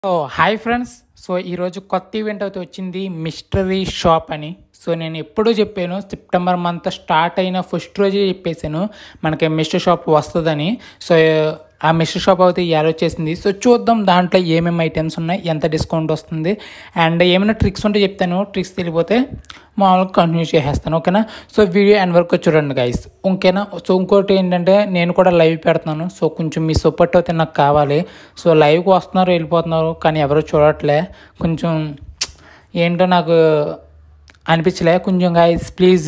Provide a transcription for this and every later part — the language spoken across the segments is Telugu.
సో హాయ్ ఫ్రెండ్స్ సో ఈరోజు కొత్త ఈవెంట్ అయితే వచ్చింది మిస్టరీ షాప్ అని సో నేను ఎప్పుడూ చెప్పాను సెప్టెంబర్ మంత్ స్టార్ట్ అయిన ఫస్ట్ రోజే చెప్పేశాను మనకి మిస్టర్ షాప్ వస్తుందని సో ఆ మిస్టర్ షాప్ అయితే ఇవాళ వచ్చేసింది సో చూద్దాం దాంట్లో ఏమేమి ఐటమ్స్ ఉన్నాయి ఎంత డిస్కౌంట్ వస్తుంది అండ్ ఏమైనా ట్రిక్స్ ఉంటే చెప్తాను ట్రిక్స్ తెలియపోతే మామూలుగా కంటిన్యూ చేసేస్తాను ఓకేనా సో వీడియో ఎండ్ వరకు చూడండి గైస్ ఓకేనా సో ఇంకోటి ఏంటంటే నేను కూడా లైవ్ పెడుతున్నాను సో కొంచెం మీ సపోర్ట్ అయితే నాకు కావాలి సో లైవ్కి వస్తున్నారు వెళ్ళిపోతున్నారు కానీ ఎవరు చూడట్లే కొంచెం ఏంటో నాకు అనిపించలే కొంచెం గైస్ ప్లీజ్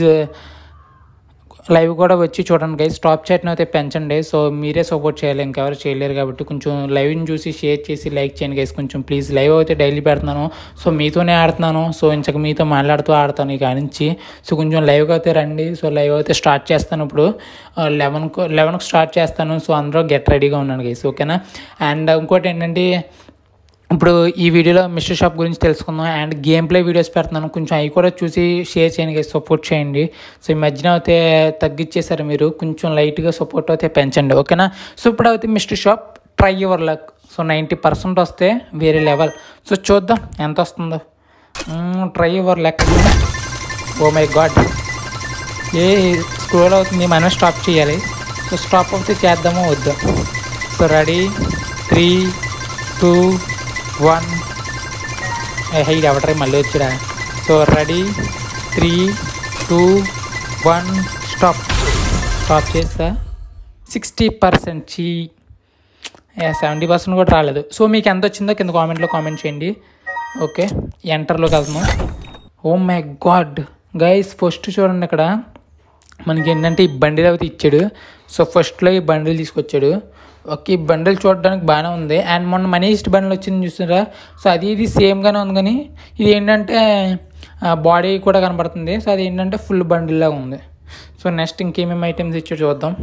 లైవ్ కూడా వచ్చి చూడండి గైస్ టాప్ చాట్ని అయితే పెంచండి సో మీరే సపోర్ట్ చేయాలి ఇంకెవరు చేయలేరు కాబట్టి కొంచెం లైవ్ని చూసి షేర్ చేసి లైక్ చేయండి గైస్ కొంచెం ప్లీజ్ లైవ్ అయితే డైలీ పెడుతున్నాను సో మీతోనే ఆడుతున్నాను సో ఇంచక మీతో మాట్లాడుతూ ఆడతాను ఇక నుంచి సో కొంచెం లైవ్కి అయితే రండి సో లైవ్ అయితే స్టార్ట్ చేస్తాను ఇప్పుడు లెవెన్కు లెవెన్కి స్టార్ట్ చేస్తాను సో అందరూ గెట్ రెడీగా ఉన్నాను గైస్ ఓకేనా అండ్ ఇంకోటి ఏంటంటే ఇప్పుడు ఈ వీడియోలో మిస్టర్ షాప్ గురించి తెలుసుకుందాం అండ్ గేమ్ ప్లే వీడియోస్ పెడుతున్నాను కొంచెం అవి కూడా చూసి షేర్ చేయండి సపోర్ట్ చేయండి సో ఈ మధ్యన అయితే తగ్గించేశారు మీరు కొంచెం లైట్గా సపోర్ట్ అయితే పెంచండి ఓకేనా సో ఇప్పుడు అయితే mystery shop try your luck so ninety percent వస్తే వేరే లెవెల్ సో చూద్దాం ఎంత వస్తుందో try your luck oh my god ఏ స్క్రోల్ అవుతుంది మనం స్టాప్ చేయాలి సో స్టాప్ అవుతే చేద్దామో వద్దాం so ready three two one hide ఎవటరీ మళ్ళీ వచ్చాడా so ready three two one stop stop చేస్తా సిక్స్టీ పర్సెంట్ చీ సెవెంటీ పర్సెంట్ కూడా రాలేదు సో మీకు ఎంత వచ్చిందో కింద కామెంట్లో కామెంట్ చేయండి ఓకే ఎంటర్లోకి వెళ్తున్నాం oh my god guys first చూడండి ఇక్కడ మనకి ఏంటంటే ఈ బండిల్ అయితే ఇచ్చాడు సో ఫస్ట్లో ఈ బండిల్ తీసుకొచ్చాడు ఓకే ఈ బండిల్ చూడడానికి బాగానే ఉంది అండ్ మొన్న మనీ ఇస్ట్ బండిల్ వచ్చింది చూసారా సో అది ఇది సేమ్గానే ఉంది కానీ ఇది ఏంటంటే బాడీ కూడా కనబడుతుంది సో అది ఏంటంటే ఫుల్ బండిల్లా ఉంది సో నెక్స్ట్ ఇంకేమేమి ఐటమ్స్ ఇచ్చో చూద్దాం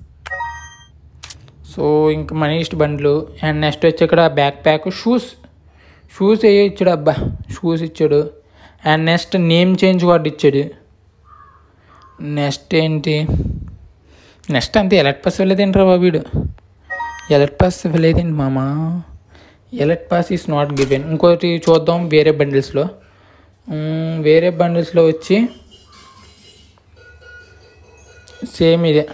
సో ఇంకా మనీ ఇస్ట్ బండ్లు అండ్ నెక్స్ట్ వచ్చి ఇక్కడ బ్యాక్ ప్యాక్ షూస్ షూస్ ఏ ఇచ్చాడు అబ్బా షూస్ ఇచ్చాడు and next name change card ఇచ్చాడు నెక్స్ట్ ఏంటి నెక్స్ట్ అంతే ఎలర్ట్ పాస్ వెళ్ళేదేంట్రా బాబు వీడు ఎలర్ట్ పాస్ వెళ్ళేదేంటి మామా elite pass is not given ఇంకోటి చూద్దాం వేరే బండిల్స్లో వేరే బండిల్స్లో వచ్చి సేమ్ ఇదే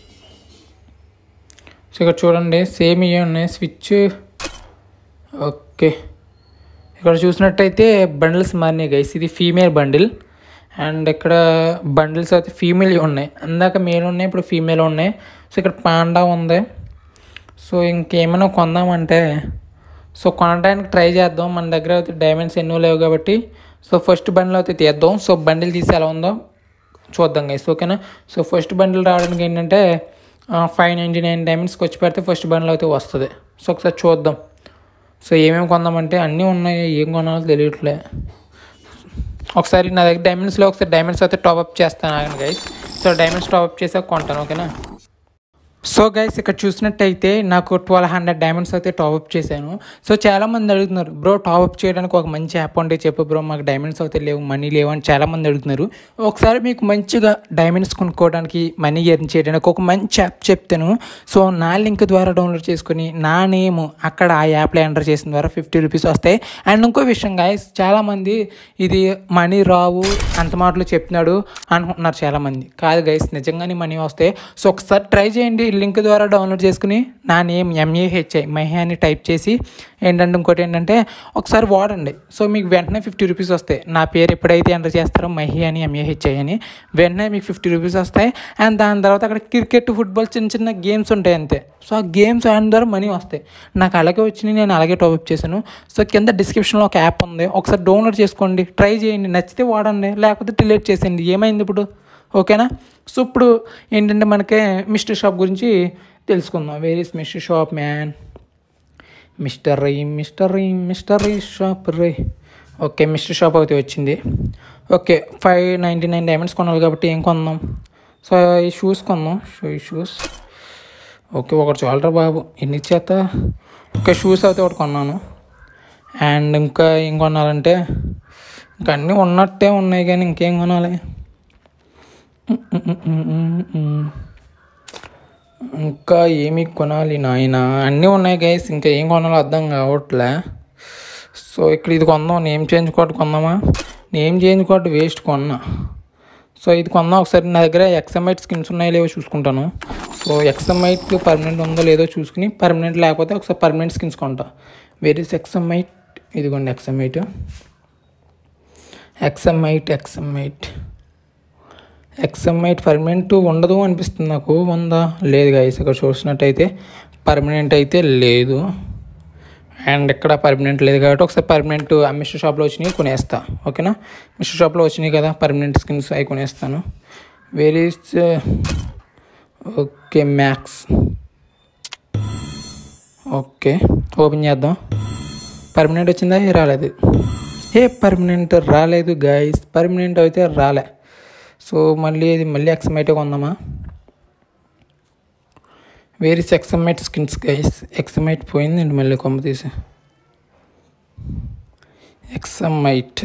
సో ఇక్కడ చూడండి సేమ్ ఇవే ఉన్నాయి స్విచ్ ఓకే ఇక్కడ చూసినట్టయితే బండిల్స్ మారినాయి గైస్ ఇది ఫీమేల్ బండిల్ అండ్ ఇక్కడ బండిల్స్ అయితే ఫీమేల్ ఉన్నాయి అందాక మేల్ ఉన్నాయి ఇప్పుడు ఫీమేల్ ఉన్నాయి సో ఇక్కడ పాండా ఉంది సో ఇంకేమైనా కొందామంటే సో కొనడానికి ట్రై చేద్దాం మన దగ్గర అయితే డైమండ్స్ ఎన్నో లేవు కాబట్టి సో ఫస్ట్ బండిల్ అయితే తీద్దాం సో బండిల్ తీసి ఎలా ఉందో చూద్దాం గైస్ ఓకేనా సో ఫస్ట్ బండిల్ రావడానికి ఏంటంటే ఫైవ్ నైంటీ నైన్ డైమండ్స్కి వచ్చి పెడితే ఫస్ట్ బండిల్ అయితే వస్తుంది సో ఒకసారి చూద్దాం సో ఏమేమి కొందామంటే అన్నీ ఉన్నాయి ఏం కొనాలో తెలియట్లే ఒకసారి నా దగ్గర డైమండ్స్లో ఒకసారి డైమండ్స్ అయితే టాప్అప్ చేస్తాను ఆగండి గైస్ సో డైమండ్స్ టాప్అప్ చేసాక కొంటాను ఓకేనా సో గైస్ ఇక్కడ చూసినట్టయితే నాకు ట్వెల్వ్ హండ్రెడ్ డైమండ్స్ అయితే టాప్అప్ చేశాను సో చాలామంది అడుగుతున్నారు బ్రో టాప్అప్ చేయడానికి ఒక మంచి యాప్ ఉంటే చెప్పు బ్రో మాకు డైమండ్స్ అయితే లేవు మనీ లేవు అని చాలామంది అడుగుతున్నారు ఒకసారి మీకు మంచిగా డైమండ్స్ కొనుక్కోవడానికి మనీ ఎర్న్ చేయడానికి ఒక మంచి యాప్ చెప్తాను సో నా లింక్ ద్వారా డౌన్లోడ్ చేసుకుని నా నేమ్ అక్కడ ఆ యాప్లో ఎంటర్ చేసిన ద్వారా ఫిఫ్టీ రూపీస్ వస్తాయి అండ్ ఇంకో విషయం గాయస్ చాలామంది ఇది మనీ రావు అంత మాటలు చెప్తున్నాడు అనుకుంటున్నారు చాలామంది కాదు గైస్ నిజంగానే మనీ వస్తాయి సో ఒకసారి ట్రై చేయండి లింక్ ద్వారా డౌన్లోడ్ చేసుకుని నా నేమ్ ఎంఏహెచ్ఐ మహి అని టైప్ చేసి ఏంటంటే ఇంకోటి ఏంటంటే ఒకసారి వాడండి సో మీకు వెంటనే ఫిఫ్టీ రూపీస్ వస్తాయి నా పేరు ఎప్పుడైతే ఎంటర్ చేస్తారో మహి అని ఎంఏహెచ్ఐ అని వెంటనే మీకు ఫిఫ్టీ రూపీస్ వస్తాయి అండ్ దాని తర్వాత అక్కడ క్రికెట్ ఫుట్బాల్ చిన్న చిన్న గేమ్స్ ఉంటాయి అంతే సో ఆ గేమ్స్ ఆడిన ద్వారా మనీ వస్తాయి నాకు అలాగే వచ్చినాయి నేను అలాగే టాప్అప్ చేశాను సో కింద డిస్క్రిప్షన్లో ఒక యాప్ ఉంది ఒకసారి డౌన్లోడ్ చేసుకోండి ట్రై చేయండి నచ్చితే వాడండి లేకపోతే డిలీట్ చేసేయండి ఏమైంది ఇప్పుడు ఓకేనా సో ఇప్పుడు ఏంటంటే మనకే మిస్టర్ షాప్ గురించి తెలుసుకుందాం where is mystery shop man mystery mystery mystery shop రే ఓకే మిస్టర్ షాప్ అయితే వచ్చింది okay five ninety nine diamonds కొనాలి కాబట్టి ఏం కొందాం సో ఈ షూస్ కొందాం షూ ఈ షూస్ ఓకే ఒకటి చాలరా బాబు ఎన్ని చేత ఓకే షూస్ అయితే ఒకటి కొన్నాను అండ్ ఇంకా ఏం కొనాలంటే ఇంకా అన్నీ ఉన్నట్టే ఉన్నాయి కానీ ఇంకేం కొనాలి ఇంకా ఏమి కొనాలి నాయన అన్నీ ఉన్నాయి గైస్ ఇంకా ఏం కొనాలో అర్థం కావట్లే సో ఇక్కడ ఇది కొందాం నేమ్ చేంజ్ కోడ్ కొందామా నేమ్ చేంజ్ కోడ్ వేస్ట్ కొన్నా సో ఇది కొందాం ఒకసారి నా దగ్గర ఎక్సమైట్ స్కిన్స్ ఉన్నాయో లేవో చూసుకుంటాను సో ఎక్సమైట్ పర్మనెంట్ ఉందో లేదో చూసుకుని పర్మనెంట్ లేకపోతే ఒకసారి పర్మనెంట్ స్కిన్స్ కొంటా వేర్ ఇస్ ఎక్సమైట్ ఇదిగోండి ఎక్సమైట్ ఎక్సమైట్ ఎక్సమైట్ ఎక్సమైట్ పర్మనెంట్ ఉండదు అనిపిస్తుంది నాకు ఉందా లేదు గైస్ ఇక్కడ చూసినట్టయితే పర్మనెంట్ అయితే లేదు అండ్ ఇక్కడ పర్మనెంట్ లేదు కాబట్టి ఒకసారి పర్మనెంట్ మిస్టర్ షాప్లో వచ్చినాయి కొనేస్తా ఓకేనా మిస్టర్ షాప్లో వచ్చినాయి కదా పర్మనెంట్ స్కిన్స్ అవి కొనేస్తాను where is okay max okay open చేద్దాం పర్మనెంట్ వచ్చిందా ఏ రాలేదు ఏ పర్మనెంట్ రాలేదు గైస్ పర్మనెంట్ అయితే రాలే సో మళ్ళీ ఇది మళ్ళీ ఎక్సమైట్ కొందామా వేరే ఎక్సమైట్ స్కిన్స్ గైస్ ఎక్సమైట్ పోయిందండి మళ్ళీ కొమ్మ తీసి ఎక్సమైట్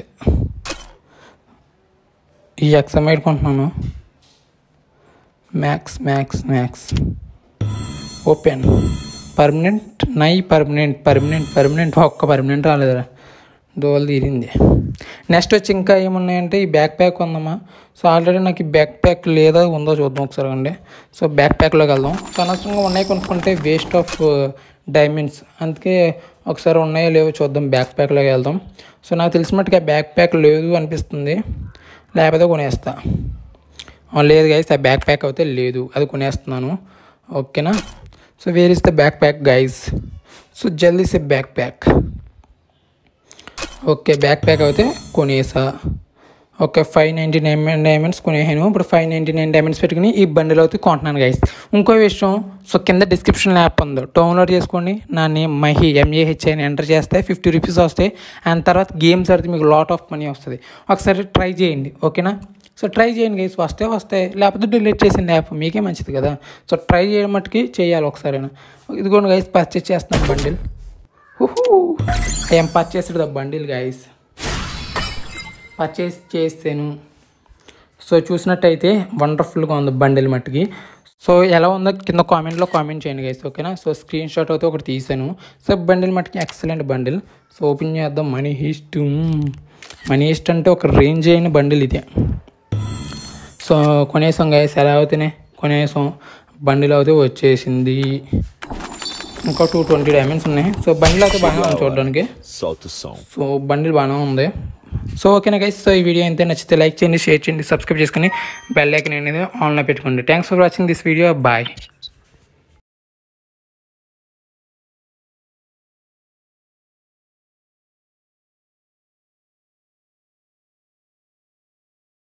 ఈ ఎక్సమైట్ కొంటున్నాను max max max open permanent నై పర్మనెంట్ పర్మనెంట్ పర్మనెంట్ ఒక్క పర్మనెంట్ రాలేదురా దోలు తీరింది నెక్స్ట్ వచ్చి ఇంకా ఏమున్నాయంటే ఈ బ్యాక్ ప్యాక్ ఉందమ్మా సో ఆల్రెడీ నాకు ఈ బ్యాక్ ప్యాక్ లేదా ఉందో చూద్దాం ఒకసారి అండి సో బ్యాక్ ప్యాక్లోకి వెళ్దాం సో అనవసరంగా ఉన్నాయి కొనుక్కుంటే వేస్ట్ ఆఫ్ డైమండ్స్ అందుకే ఒకసారి ఉన్నాయో లేవో చూద్దాం బ్యాక్ ప్యాక్లోకి వెళ్దాం సో నాకు తెలిసిన మట్టుకు ఆ బ్యాక్ ప్యాక్ లేదు అనిపిస్తుంది లేకపోతే కొనేస్తా ఆ, లేదు గైస్ ఆ బ్యాక్ ప్యాక్ అయితే లేదు అది కొనేస్తున్నాను ఓకేనా so where is the backpack guys so జల్దీ సే backpack okay backpack అయితే కొనేసా okay five ninety nine diamonds కొనేసాను ఇప్పుడు ఫైవ్ నైంటీ నైన్ డైమండ్స్ పెట్టుకుని ఈ బండిల్ అయితే కొంటున్నాను గైస్ ఇంకో విషయం సో కింద డిస్క్రిప్షన్ యాప్ ఉంది డౌన్లోడ్ చేసుకోండి నా నేమ్ మహి ఎంఏహెచ్ అని ఎంటర్ చేస్తే ఫిఫ్టీ రూపీస్ వస్తాయి అండ్ తర్వాత గేమ్స్ ఆడితే మీకు లాట్ ఆఫ్ మనీ వస్తుంది ఒకసారి ట్రై చేయండి ఓకేనా సో ట్రై చేయండి గైస్ వస్తే వస్తాయి లేకపోతే డిలీట్ చేసింది యాప్ మీకే మంచిది కదా సో ట్రై చేయడం మట్టుకి చేయాలి ఒకసారైనా ఇదిగోండి గైస్ పర్చేస్ చేస్తున్నాను bundle I'm purchased the bundle guys purchase చేసాను సో చూసినట్టయితే వండర్ఫుల్గా ఉంది బండిల్ మట్టుకి సో ఎలా ఉందో కింద కామెంట్లో కామెంట్ చేయండి గైస్ ఓకేనా సో స్క్రీన్ షాట్ అయితే ఒకటి తీసాను సో బండిల్ మట్టుకి ఎక్సలెంట్ బండిల్ సో ఓపెన్ చేద్దాం మనీ హీస్ట్ మనీ హీస్ట్ అంటే ఒక రేంజ్ అయిన బండిల్ ఇదే సో కొనేసాం గైస్ ఎలా అవుతున్నాయి కొనేసాం బండిలో అయితే వచ్చేసింది ఇంకా టూ ట్వంటీ డైమండ్స్ ఉన్నాయి సో బండిలో అయితే బాగానే ఉంది చూడడానికి Solta o som. So bundle బాగానే ఉంది సో ఓకేనా గైస్ సో ఈ వీడియో అయితే నచ్చితే లైక్ చేయండి షేర్ చేయండి సబ్స్క్రైబ్ చేసుకుని బెల్ ఐకన్ అనేది ఆన్లో పెట్టుకోండి thanks for watching this video bye